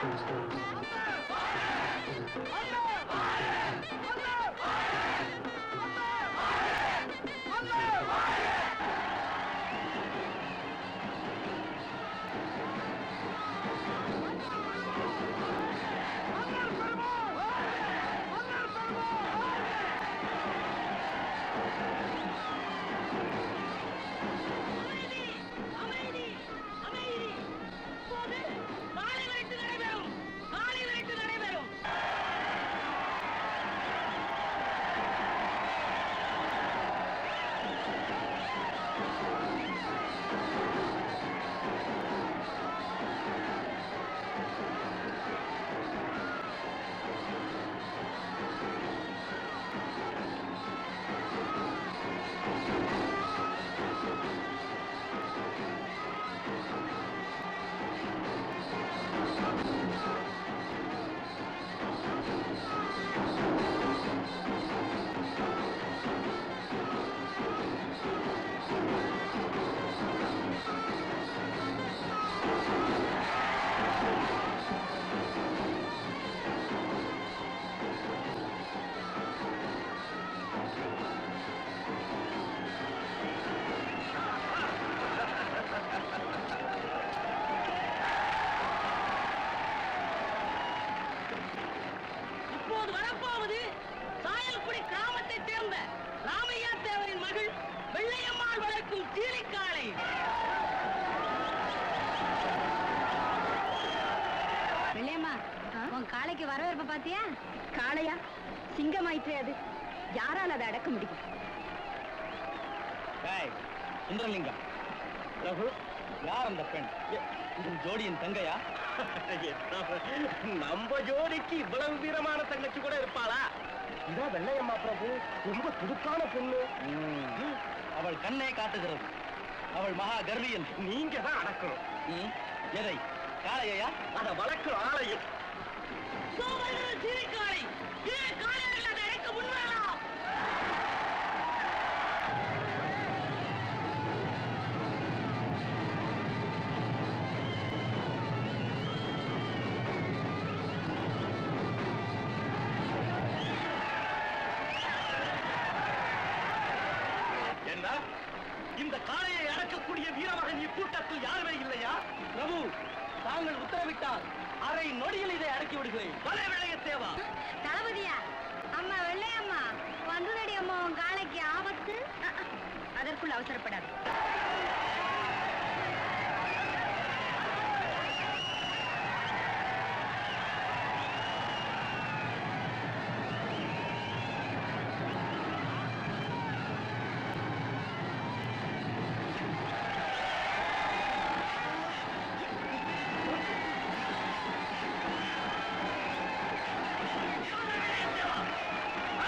அமைதி அமைதி இப்போது காலை விரட்டு நடைபெறும் காலை விரட்டு நடைபெறும் இப்போது வரப்போவது சாயல்குடி கிராமத்தைச் சேர்ந்த ராமையா தேவரின் மகள் வெள்ளையம்மாள் வளர்க்கும் சீலிக்காளை வெள்ளையம்மா உன் காளைக்கு வரவேற்ப பாத்தியா காளையா சிங்கமாயிற்றே அது யாரால அதை அடக்க முடியும் சுந்தரலிங்கம் பிரபு யார் அந்த பெண் உன் ஜோடியின் தங்கையா நம்ம ஜோடிக்கு இவ்வளவு வீரமான தங்கச்சி கூட இருப்பாளா இதான் வெள்ளையம்மா பிரபு ரொம்ப துடுக்கான பொண்ணு ம். அவள் கண்ணே காட்டுகிறது அவள் மகா கர்வி என்று நீங்க தான் அடக்கணும் ம். எதை காளையா அத வளர்க்கிற ஆலயம் சீலிக்காளை இதே காளையர்கள் அதை அழைக்க முன்வரலாம் என்ன இந்த காளையை அடக்கக்கூடிய வீரமகன் இக்கூட்டத்தில் யாருமே இல்லையா பிரபு தாங்கள் உத்தரவிட்டால் அரை நொடியில் இதை அடக்கி விடுகிறேன் பலே விளைய தேவா தளபதியா அம்மா வெள்ளையம்மா வந்ததடி அம்மா உன் காளைக்கு ஆபத்து அஹ், அஹ், அதற்குள் அவசரப்படாது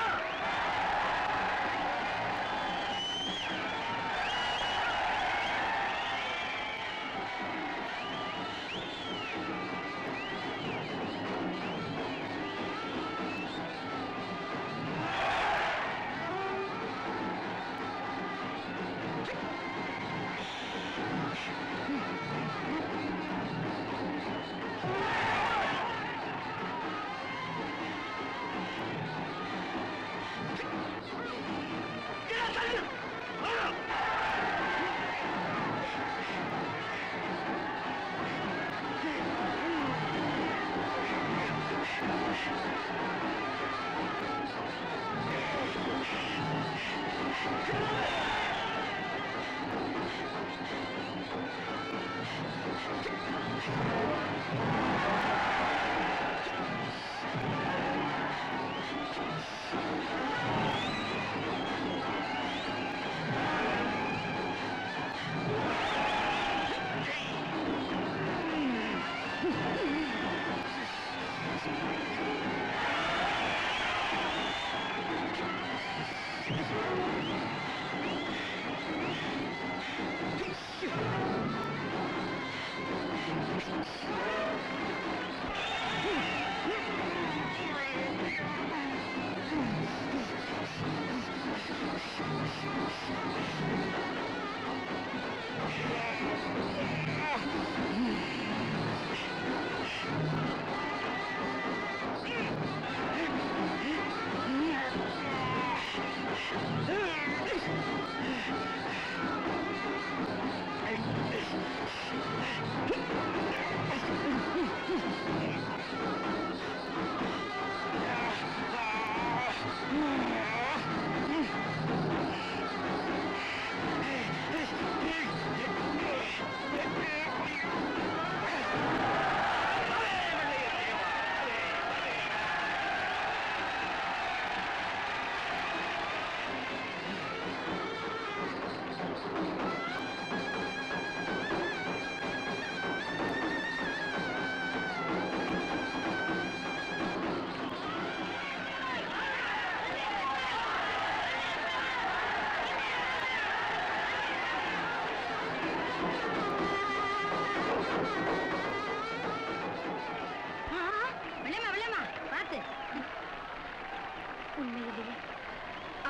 ஆ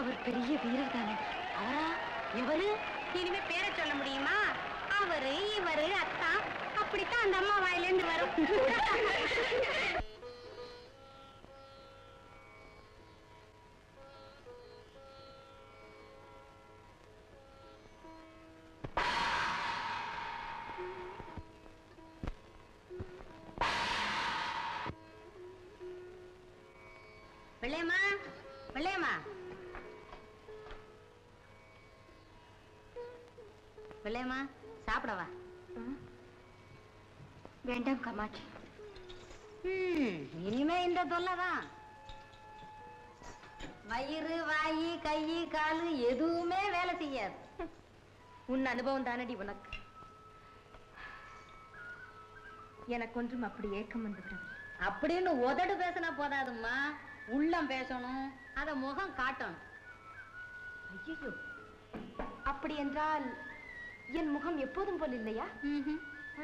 அவர் பெரிய வீரர் தானே அவரா எவரு இனிமே பேரை சொல்ல முடியுமா அவரு இவரு அத்தா அப்படித்தான் அந்த அம்மா வாயிலேருந்து வரும் வெள்ளையம்மா வெள்ளையம்மா வெள்ளையம்மா சாப்பிடவா வேண்டாம் காமாட்சி ம், இனிமே இந்த தொல்லைதான் வயிறு வாயி கை காலு எதுவுமே வேலை செய்யாது உன் அனுபவம் தானடி உனக்கு எனக்கு ஒன்றும் அப்படி ஏக்கம் வந்துவிடவில்லை அப்படின்னு உதடு பேசினா போதாதும்மா உள்ளம் பேசணும் அத முகம் காட்டணும் ஐயோ அப்படி என்றால் என் முகம் எப்போதும் போல் இல்லையா ம்ஹும்.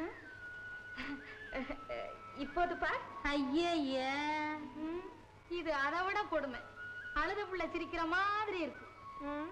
இப்போது பார் ஐயையே ம், இது அதை விட கொடுமை அழுத புள்ள சிரிக்கிற மாதிரி இருக்கு ம்.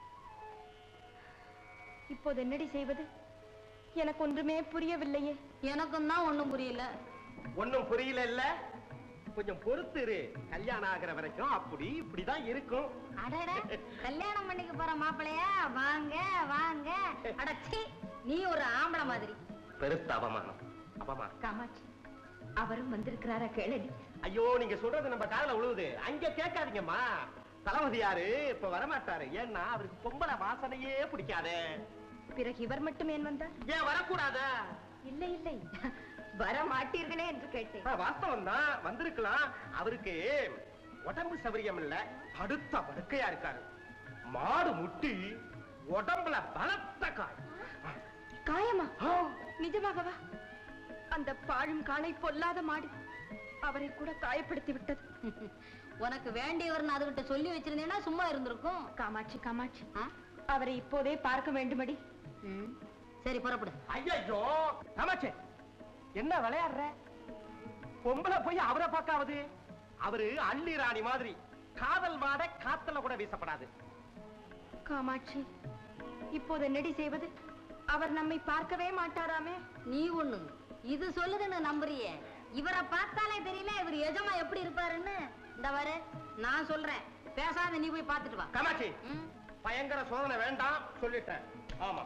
இப்போது என்னடி செய்வது எனக்கு ஒன்றுமே புரியவில்லையே எனக்கும் தான் ஒண்ணும் புரியல ஒண்ணும் புரியல இல்ல கொஞ்சம் பொறுத்து இரு கல்யாணம் ஆகிற வரைக்கும் அப்படி இப்படிதான் இருக்கும் அடட கல்யாணம் பண்ணிக்க போற மாப்பிளையா வாங்க வாங்க அடச்சி நீ ஒரு ஆம்பளை மாதிரி பெருத்த அவமானம் அவமானம் காமாட்சி அவரும் வந்திருக்கிறாரா கேளடி ஐயோ நீங்க சொல்றது நம்ம காதுல விழுவுது அங்க கேட்காதீங்கம்மா தளபதியாரு இப்ப வரமாட்டாரு ஏன்னா அவருக்கு பொம்பளை வாசனையே பிடிக்காதே பிறகு இவர் மட்டும் ஏன் வந்தார் ஏன் வரக்கூடாதா இல்லை இல்லை வர மாட்டீர்களே என்று கேட்டேன் வாஸ்தவம் தான் வந்திருக்கலாம் அவருக்கு உடம்பு சௌரியம் இல்ல படுத்த படுக்கையா இருக்காரு மாடு முட்டி உடம்புல பலத்த காய் காயமா ஆ, நிஜமாகவா அந்த பாழும் காலை பொல்லாத மாடு அவரை கூட காயப்படுத்தி விட்டது உனக்கு வேண்டியவர்னு அதுகிட்ட சொல்லி வச்சிருந்தேன்னா சும்மா இருந்திருக்கும் காமாட்சி காமாட்சி ஆ? அவரை இப்போதே பார்க்க வேண்டுமடி ம். சரி புறப்படு ஐயையோ காமாட்சி என்ன விளையாடுற பொம்பளை போய் அவரை பார்க்காவது அவரு அள்ளி ராணி மாதிரி காதல் மாட காத்துல கூட வீசப்படாது காமாட்சி இப்போது என்னடி செய்வது அவர் நம்மை பார்க்கவே மாட்டாராமே நீ ஒண்ணு இது சொல்லுதுன்னு நம்புறியே இவரை பார்த்தாலே தெரியல இவர் எஜமா எப்படி இருப்பாருன்னு இந்த வர நான் சொல்றேன் பேசாத நீ போய் பார்த்துட்டு வா காமாட்சி ம். பயங்கர சோதனை வேண்டாம் சொல்லிட்டேன் ஆமா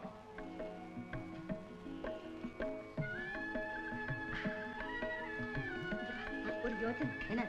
ஒரு யோசனை என்ன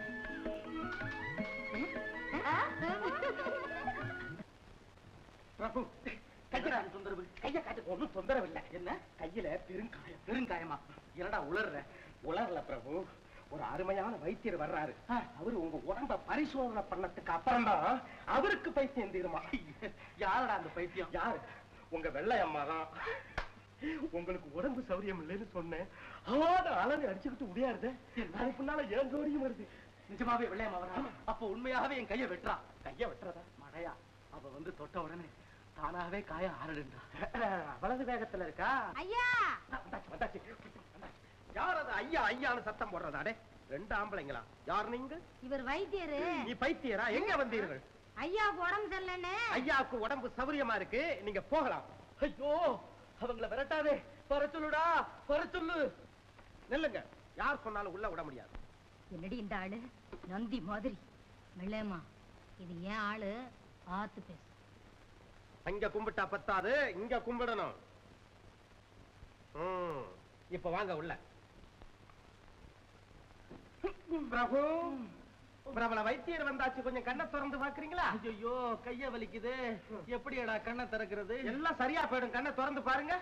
பிரபு கையில தொந்தரவு கைய காட்டு ஒண்ணும் தொந்தரவு இல்ல என்ன கையில பெருங்காயம் பெருங்காயமா என்னடா உளர்ற உளரல பிரபு ஒரு அருமையான வைத்தியர் வர்றாரு அவரு உங்க உடம்ப பரிசோதனை பண்ணதுக்கு அப்புறம் தான் அவருக்கு பைத்தியம் தீருமா யாரடா அந்த பைத்தியம் யாரு உங்க வெள்ளை அம்மா தான் உங்களுக்கு உடம்பு சௌரியம் இல்லைன்னு சொன்னேன் ஆட அலறி அடிச்சுக்கிட்டு முடியாது அதுக்கு பின்னால ஏன் ஜோடியும் வருது நிஜமாவே வெள்ளையம்மா வரா அப்ப உண்மையாவே என் கையை வெட்டுறா கைய வெட்டுறதா மழையா அவ வந்து தொட்ட உடனே தானாவே காய ஆரடுன்றா அவ்வளவு வேகத்துல இருக்கா ஐயா வந்தாச்சு, வந்தாச்சு, வந்தாச்சு. யார் அது ஐயா ஐயான்னு சத்தம் போடுறதாடே ரெண்டு ஆம்பளைங்களா யார் நீங்க இவர் வைத்தியரு நீ பைத்தியரா எங்க வந்தீர்கள் ஐயாவுக்கு உடம்பு சரியில்லைன்னு ஐயாவுக்கு உடம்பு சௌரியமா இருக்கு நீங்க போகலாம் ஐயோ அவங்கள விரட்டாதே வர சொல்லுடா வர சொல்லு நில்லுங்க யார் சொன்னாலும் உள்ள விட முடியாது என்னடி இந்த ஆளு நந்தி மாதிரி வெள்ளையம்மா இது ஏன் ஆளு பார்த்து பேசு அங்க கும்பிட்டா பத்தாது இங்க கும்பிடணும் ம், இப்ப வாங்க உள்ள பிரபு பிரபல வைத்தியர் வந்தாச்சு கொஞ்சம் கண்ணை திறந்து பாக்குறீங்களா ஐயோ கைய வலிக்குது எப்படியடா கண்ணை திறக்கிறது எல்லாம் சரியா போயிடும் கண்ணை திறந்து பாருங்க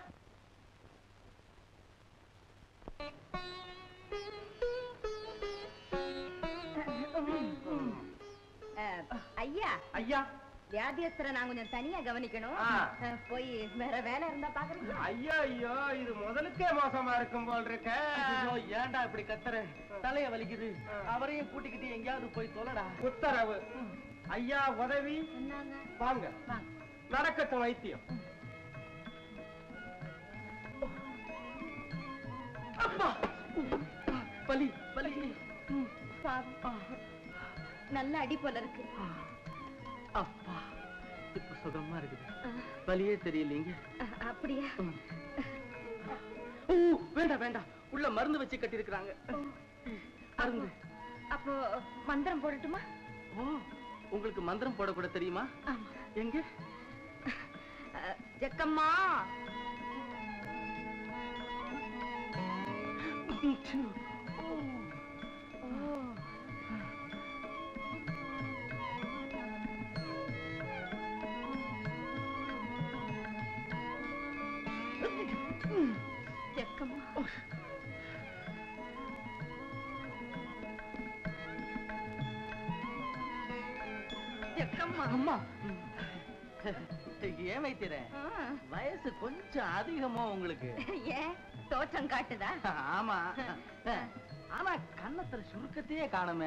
ஐயா ஐயா வியாதியஸ்தரை நான் கொஞ்சம் தனியா கவனிக்கணும் ஆ. அஹ், போய் வேற வேலை இருந்தா பாக்குறீங்க ஐயோ ஐயோ இது முதலுக்கே மோசமா இருக்கும் போல் இருக்க ஐயோ, ஏன்டா இப்படி கத்துற தலைய வலிக்குது அவரையும் கூட்டிக்கிட்டு எங்கேயாவது போய் தொலைடா உத்தரவு ஐயா உதவி என்னங்க வாங்க வாங்க நடக்கட்டும் வைத்தியம் அப்பா வலி வலி பாவம் நல்ல அடி போல இருக்கு அப்பா இப்ப சுகமா இருக்குது வலியே தெரியலீங்க அ- அப்படியா ஊ, வேண்டாம் வேண்டாம் உள்ள மருந்து வச்சு கட்டியிருக்கிறாங்க மருந்து அப்போ மந்திரம் போடட்டுமா ஓ உங்களுக்கு மந்திரம் போடக்கூட தெரியுமா ஆமா எங்க அ, ஜக்கம்மா ஜக்கம்மா ஜக்கம்மா அம்மா ஏன் வைத்தியரேன் ஆ. வயசு கொஞ்சம் அதிகமா உங்களுக்கு ஏன் தோற்றம் காட்டுதா ஆமா ஆனா கன்னத்துல சுருக்கத்தையே காணுமே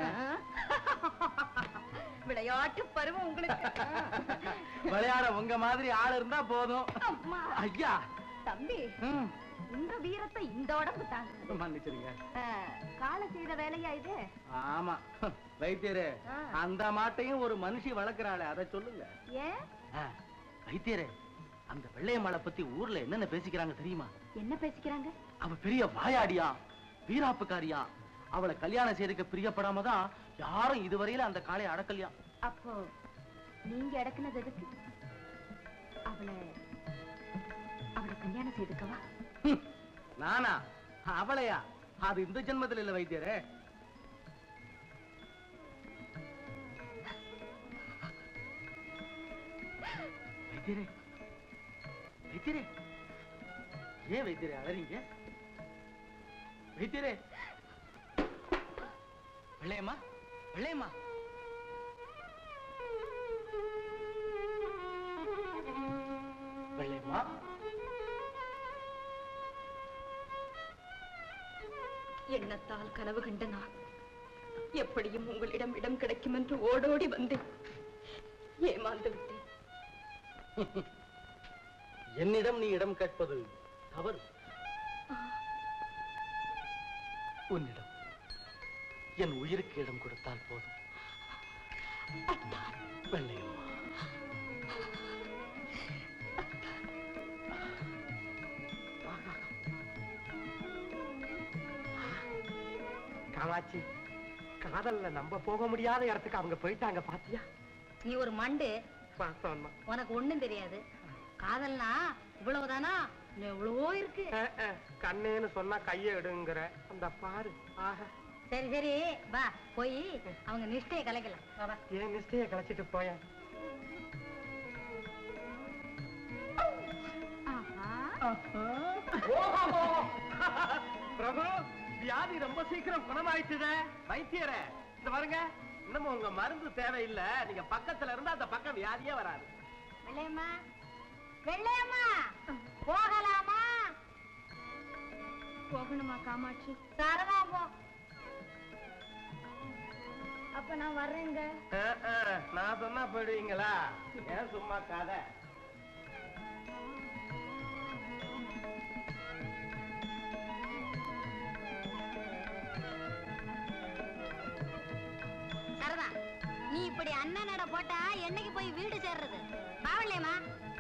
விளையாட்டு பருவம் உங்களுக்கு விளையாட உங்க மாதிரி ஆள் இருந்தா போதும் அம்மா ஐயா தம்பி ம், இந்த வீரத்தை இந்த உடம்பு தாங்க மன்னிச்சிருங்க காலை செய்த வேலையா இது ஆமா வைத்தியரே ஆ. அந்த மாட்டையும் ஒரு மனுஷி வளர்க்கறாளே அதை சொல்லுங்க ஏன் ஆ, வைத்தியரே அந்த வெள்ளையம்மாளை பத்தி ஊர்ல என்னென்ன பேசிக்கிறாங்க தெரியுமா என்ன பேசிக்கிறாங்க அவ பெரிய வாயாடியா வீராப்புக்காரியா அவளை கல்யாணம் செய்துக்க பிரியப்படாம தான் யாரும் இதுவரையில அந்த காளையை அடக்கலையா அப்போ நீங்க அடக்குனது எதுக்கு அவளை அவளை கல்யாணம் செய்துக்கவா ஹம், நானா அவளையா அது இந்த ஜென்மத்துல இல்ல வைத்தியரே வைத்தியரே வைத்தியரே ஏன் வைத்தியரே அழறீங்க வைத்தியரே வெள்ளையம்மா வெள்ளையம்மா வெள்ளையம்மா எண்ணத்தால் கனவு கண்ட நான் எப்படியும் உங்களிடம் இடம் கிடைக்கும் என்று ஓடோடி வந்தேன் ஏமாந்து விட்டேன் என்னிடம் நீ இடம் கேட்பது தவறு உன்னிடம் என் உயிருக்கு இடம் கொடுத்தால் போதும் வெள்ளையம்மா காமாட்சி காதல்ல நம்ம போக முடியாத இடத்துக்கு அவங்க போயிட்டாங்க பாத்தியா நீ ஒரு மண்டு பார்த்தோம்மா உனக்கு ஒண்ணும் தெரியாது காதல்னா இவ்வளவுதானா இன்னும் எவ்வளவோ இருக்கு கண்ணேன்னு சொன்னா கைய எடுங்கிற அந்த பாரு ஆஹா சரி சரி வா போய் அவங்க நிஷ்டையை கலைக்கலாம் வா, வா ஏன் நிஷ்டைய கலைச்சிட்டு போயேன் பிரபு வியாதி ரொம்ப சீக்கிரம் குணமாயிட்டுதே வைத்தியரே இந்த பாருங்க இன்னமும் உங்க மருந்து தேவையில்லை நீங்க பக்கத்துல இருந்தா அந்த பக்கம் வியாதியே வராது வெள்ளையம்மா வெள்ளையம்மா போகலாமா போகணுமா காமாட்சி சரதா போ அப்ப நான் வர்றேங்க அஹ், அஹ், நான் சொன்னா போயிடுவீங்களா ஏன் சும்மா கதை சரதா நீ இப்படி அண்ணன் நட போட்டா என்னைக்கு போய் வீடு சேர்றது பாவல்லையம்மா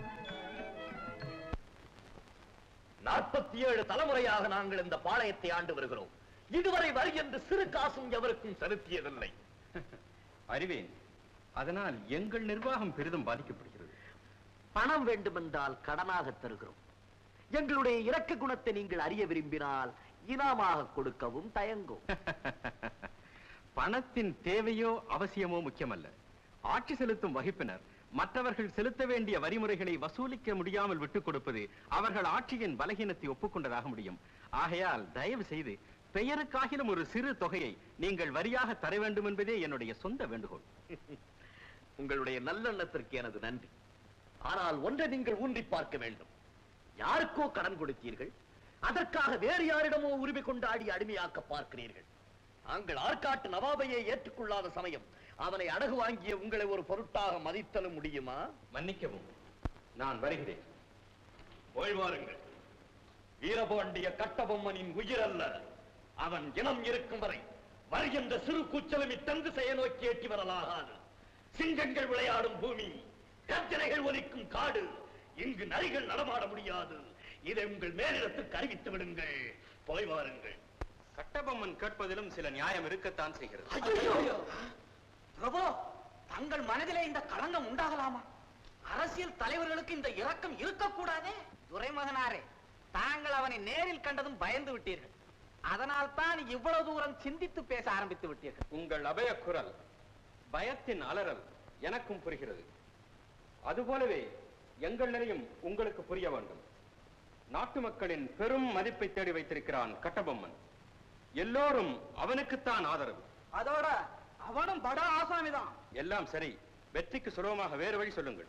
நாற்பத்தி ஏழு தலைமுறையாக நாங்கள் இந்த பாளையத்தை ஆண்டு வருகிறோம் இதுவரை வரி என்று சிறு காசும் எவருக்கும் செலுத்தியதில்லை அறிவேன் அதனால் எங்கள் நிர்வாகம் பெரிதும் பாதிக்கப்படுகிறது பணம் வேண்டுமென்றால் கடனாக தருகிறோம் எங்களுடைய இரக்க குணத்தை நீங்கள் அறிய விரும்பினால் இனாமாக கொடுக்கவும் தயங்கும் பணத்தின் தேவையோ அவசியமோ முக்கியமல்ல ஆட்சி செலுத்தும் வகுப்பினர் மற்றவர்கள் செலுத்த வேண்டிய வரிமுறைகளை வசூலிக்க முடியாமல் விட்டுக் கொடுப்பது அவர்கள் ஆட்சியின் பலகீனத்தை ஒப்புக்கொண்டதாக முடியும் ஆகையால் தயவு செய்து பெயருக்காகிலும் ஒரு சிறு தொகையை நீங்கள் வரியாக தர வேண்டும் என்பதே என்னுடைய சொந்த வேண்டுகோள் உங்களுடைய நல்லெண்ணத்திற்கு எனது நன்றி ஆனால் ஒன்றை நீங்கள் ஊன்றி பார்க்க வேண்டும் யாருக்கோ கடன் கொடுத்தீர்கள் அதற்காக வேறு யாரிடமோ உரிமை கொண்டாடி அடிமையாக்க பார்க்கிறீர்கள் நாங்கள் ஆற்காட்டு நவாபையை ஏற்றுக்கொள்ளாத சமயம் அவனை அடகு வாங்கிய உங்களை ஒரு பொருட்டாக மதித்தலும் முடியுமா மன்னிக்கவும் நான் வருகிறேன் ஓய்வாருங்கள் வீரபாண்டிய கட்டபொம்மனின் உயிர் அல்ல அவன் இனம் இருக்கும் வரை வருகின்ற சிறு கூச்சலும் இத்தந்து செய்ய நோக்கி ஏற்றி வரலாகாது சிங்கங்கள் விளையாடும் பூமி கர்ஜனைகள் ஒலிக்கும் காடு இங்கு நரிகள் நடமாட முடியாது இதை உங்கள் மேலிடத்துக்கு அறிவித்து விடுங்கள் போய் வாருங்கள் கட்டபொம்மன் கேட்பதிலும் சில நியாயம் இருக்கத்தான் செய்கிறது பிரபு தங்கள் மனதிலே இந்த களங்கம் உண்டாகலாமா அரசியல் தலைவர்களுக்கு இந்த இரக்கம் இருக்கக்கூடாதே துரைமகனாரே தாங்கள் அவனை நேரில் கண்டதும் பயந்து விட்டீர்கள் அதனால் தான் இவ்வளவு தூரம் சிந்தித்து பேச ஆரம்பித்து விட்டீர்கள் உங்கள் அபய குரல் பயத்தின் அலறல் எனக்கும் புரிகிறது அதுபோலவே எங்கள் நிலையும் உங்களுக்கு புரிய வேண்டும் நாட்டு மக்களின் பெரும் மதிப்பை தேடி வைத்திருக்கிறான் கட்டபொம்மன் எல்லோரும் அவனுக்குத்தான் ஆதரவு அதோட அவனும் பட ஆசாமிதான் எல்லாம் சரி வெற்றிக்கு சுலபமாக வேறு வழி சொல்லுங்கள்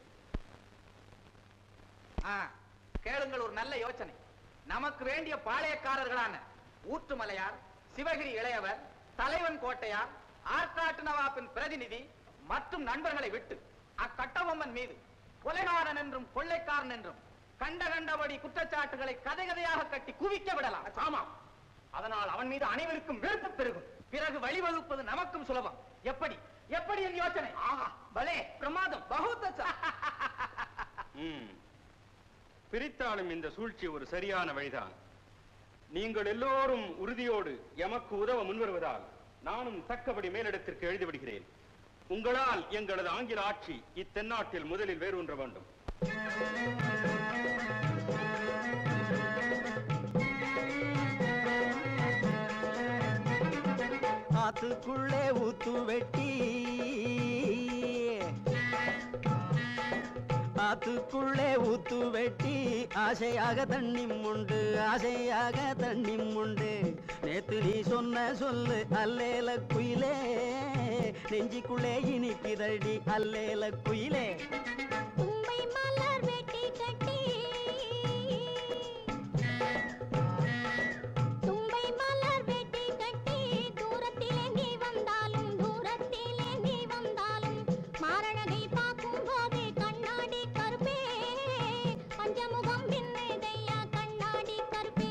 ஆ, கேளுங்கள் ஒரு நல்ல யோசனை நமக்கு வேண்டிய பாளையக்காரர்களான ஊற்றுமலையார் சிவகிரி இளையவர் தலைவன் கோட்டையார் ஆற்காட்டு நவாப்பின் பிரதிநிதி மற்றும் நண்பர்களை விட்டு அக்கட்டபொம்மன் மீது கொலைகாரன் என்றும் கொள்ளைக்காரன் என்றும் கண்ட கண்டபடி குற்றச்சாட்டுகளை கதை கதையாக கட்டி குவிக்க விடலாம் ஆமாம் அதனால் அவன் மீது அனைவருக்கும் வெறுப்பு பெருகும் பிறகு வழிவகுப்பது நமக்கும் சுலபம் எப்படி எப்படி என் யோசனை ஆஹா பலே பிரமாதம் பகுத்த ம். பிரித்தாளும் இந்த சூழ்ச்சி ஒரு சரியான வழிதான் நீங்கள் எல்லோரும் உறுதியோடு எமக்கு உதவ முன்வருவதால் நானும் தக்கபடி மேலிடத்திற்கு எழுதிவிடுகிறேன் உங்களால் எங்களது ஆங்கில ஆட்சி இத்தென்னாட்டில் முதலில் வேரூன்ற வேண்டும் ஆத்துக்குள்ளே ஊத்து வெட்டி ஆத்துக்குள்ளே ஊத்து வெட்டி ஆசையாக தண்ணி உண்டு ஆசையாக தண்ணி உண்டு நேத்து நீ சொன்ன சொல்லு அல்லேல குயிலே நெஞ்சிக்குள்ளே இனிக்குதடி அல்லேல குயிலே தும்பை மலர் வெட்டி கட்டி தும்பை மலர் வெட்டி கட்டி தூரத்திலே நீ வந்தாலும் தூரத்திலே நீ வந்தாலும் மாரணகை பார்க்கும் போது கண்ணாடி கருப்பே பஞ்சமுகம் பின்னைதையா கண்ணாடி கருப்பே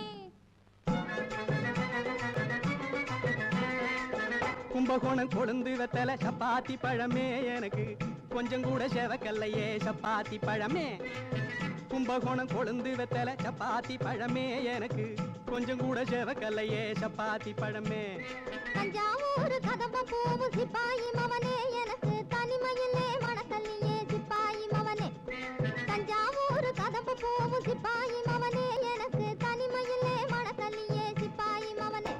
கும்பகோணம் கொழுந்து வெத்தல சப்பாத்தி பழமே எனக்கு கொஞ்சம் கூட செவக்கல்லையே சப்பாத்தி பழமே கும்பகோணம் கொழுந்து வெத்தல சப்பாத்தி பழமே எனக்கு கொஞ்சம் கூட செவக்கல்லையே சப்பாத்தி பழமே தஞ்சாவூர் கதம்ப பூவு சிப்பாயி மவனே எனக்கு தனிமையிலே மணக்கல்லியே சிப்பாயி மவனே தஞ்சாவூர் கதம்ப பூவு சிப்பாயி மவனே எனக்கு தனிமையிலே மணக்கல்லியே சிப்பாயி மவனே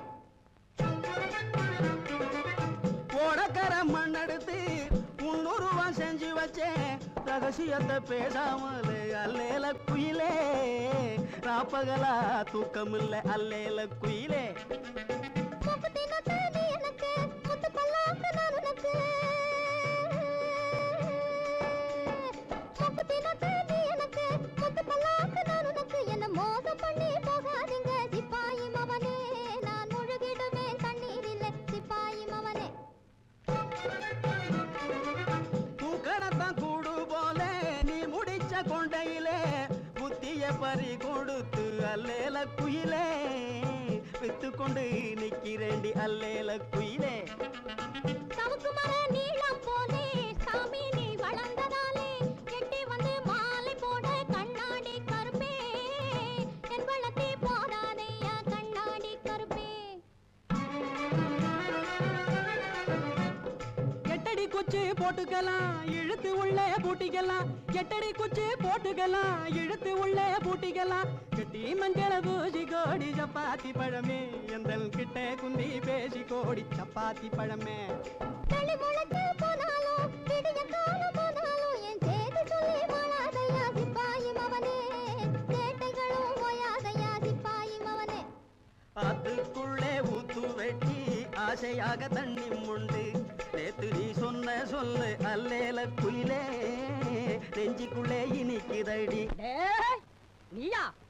ஓடக்கர மண்ணெடுத்து முன்னூறுவா செஞ்சு வச்சேன் ரகசியத்தை பேசாமலே அல்லேல குயிலே ராப்பகலா தூக்கமில்ல அல்லேல குயிலே முப்பத்தினத்து நீ எனக்கு முத்து பல்லாக்கு நான் உனக்கு முப்பத்தினத்து நீ எனக்கு முத்து பல்லாக்கு நான் உனக்கு என்ன மோசம் பண்ணி போகாதீங்க சிப்பாயி மவனே நான் முழுகிடுவேன் தண்ணீரிலே சிப்பாயி மவனே தூக்கணத்தான் கூடு போல நீ முடிச்ச கொண்டையிலே புத்திய பறி கொடுத்து அல்லேல குயிலே வித்து கொண்டு நிக்கிறேண்டி அல்லேல குயிலே சவுக்கு மர நீளம் போலே சாமி நீ வளர்ந்ததாலே எட்டி வந்து மாலை போட கண்ணாடி கருப்பே என் வளர்த்தி போடாதையா கண்ணாடி கருப்பே எட்டடி குச்சி போட்டுக்கலாம் இழுத்து உள்ளே பூட்டிக்கலாம் எட்டடி குச்சி போட்டுக்கலாம் இழுத்து உள்ளே பூட்டிக்கலாம் கட்டி மஞ்சள பூசி கோடி சப்பாத்தி பழமே எந்தல் கிட்ட குந்தி பேசி கோடி சப்பாத்தி பழமே களி முளைச்சு போனாலும் விடிய காலம் போனாலும் என் சேதி சொல்லி வாழாதையா சிப்பாயி மவனே சேட்டைகளும் ஓயாதையா சிப்பாயி மவனே அதுக்குள்ளே ஊத்து வெட்டி ஆசையாக தண்ணி உண்டு நேத்து நீ சொன்ன சொல்லு அல்லேல குயிலே நெஞ்சிக்குள்ளே இனிக்குதடி நீயா